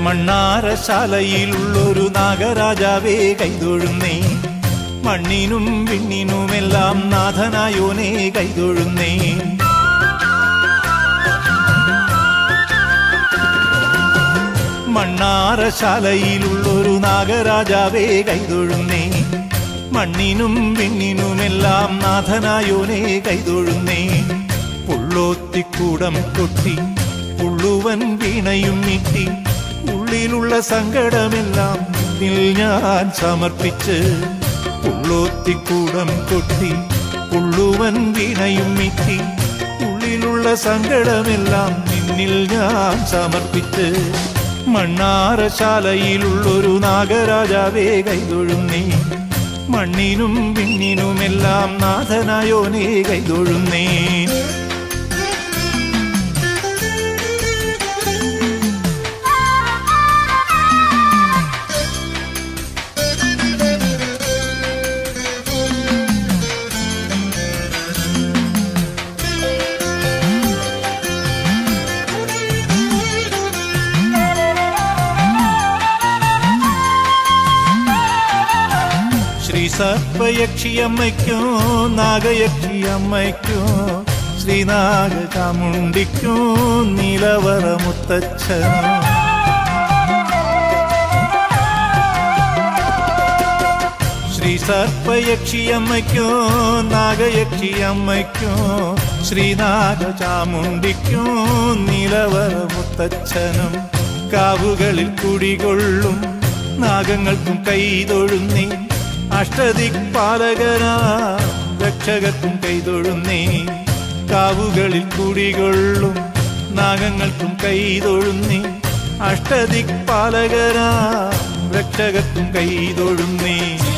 മണ്ണാരശാലയിലുള്ളൊരു നാഗരാജാവേ കൈതൊഴുന്നേ മണ്ണിനും വിണ്ണിനുമെല്ലാം നാഥനായോനെ കൈതൊഴുന്നേ മണ്ണാരശാലയിലുള്ളൊരു നാഗരാജാവേ കൈതൊഴുന്നേ മണ്ണിനും വിണ്ണിനുമെല്ലാം നാഥനായോനെ കൈതൊഴുന്നേ പുള്ളോത്തിക്കൂടം കൊട്ടി പുള്ളുവൻ വീണയും നീട്ടി ഉള്ളിലുള്ള സങ്കടമെല്ലാം നിന്നിൽ ഞാൻ സമർപ്പിച്ച് പുള്ളോത്തിക്കൂടം കൊട്ടി പുള്ളുവൻ വീണയും നീട്ടി ഉള്ളിലുള്ള സങ്കടമെല്ലാം നിന്നിൽ ഞാൻ സമർപ്പിച്ച് മണ്ണാരശാലയിലുള്ളൊരു നാഗരാജാവേ കൈതൊഴുന്നേ മണ്ണിനും വിണ്ണിനുമെല്ലാം നാഥനായോനേ കൈതൊഴുന്നേ ശ്രീ സർപ്പയക്ഷിയമ്മയ്ക്കോ നാഗയക്ഷിയമ്മയ്ക്കോ ശ്രീനാഗ ചാമുണ്ടിക്കോ നീലവറ മുത്തച്ഛനോ ശ്രീ സർപ്പയക്ഷിയമ്മയ്ക്കോ നാഗയക്ഷിയമ്മയ്ക്കോ ശ്രീനാഗ ചാമുണ്ടിക്കോ നീലവറ മുത്തച്ഛനും കാവുകളിൽ കുടികൊള്ളും നാഗങ്ങൾക്കും കൈതൊഴുന്നേ അഷ്ടദിക്പാലകനാ രക്ഷകർക്കും കൈതൊഴുന്നേ കാവുകളിൽ കുടികൊള്ളും നാഗങ്ങൾക്കും കൈതൊഴുന്നേ അഷ്ടദിക്പാലകനാ രക്ഷകർക്കും കൈതൊഴുന്നേ